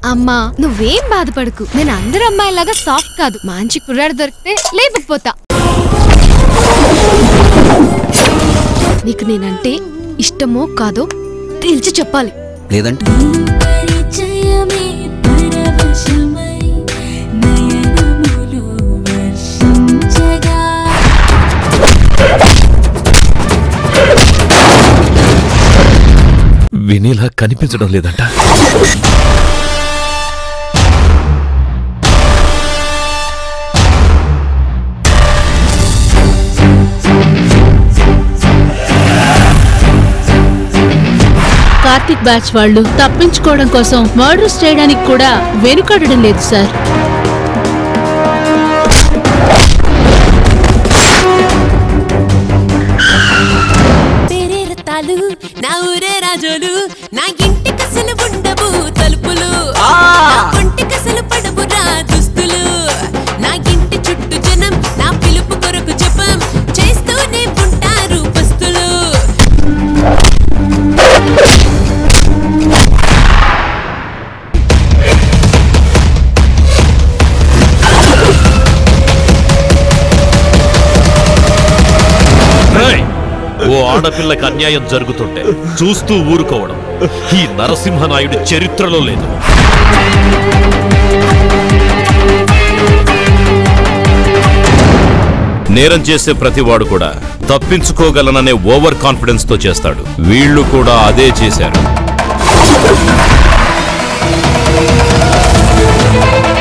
అమ్మా నువ్వేం బాధపడకు నేను అందరు అమ్మాయిలాగా సాఫ్ట్ కాదు మంచి కుర్రాడు దొరికితే లేపకపోతా నీకు నేనంటే ఇష్టమో కాదో తేల్చి చెప్పాలి లేదంటే పరిచయమే పరవశమై నయనములు వర్షించగా వినేలా కనిపించడం లేదంట కార్తిక్ బ్యాచ్ వాళ్ళు తప్పించుకోవడం కోసం మర్డర్స్ చేయడానికి కూడా వెనుకాడడం లేదు సార్ పేరే రత్తాలు నా ఊరే రాజోలు నా ఇంటి కసలు ఉండవు తలుపులు నా ఒంటి కసలు పడవురా దుస్తులు నా ఇంటి చుట్టూ జనం నా పిలుపు కొరకు జపం చేస్తూనే ఉంటారు పస్తులు రేయ్! ఓ ఆడపిల్లకి అన్యాయం జరుగుతుంటే చూస్తూ ఊరుకోవడం ఈ నరసింహనాయుడు చరిత్రలో లేదు నేరం చేసే ప్రతివాడు కూడా తప్పించుకోగలననే ఓవర్ కాన్ఫిడెన్స్ తో చేస్తాడు వీళ్ళు కూడా అదే చేశారు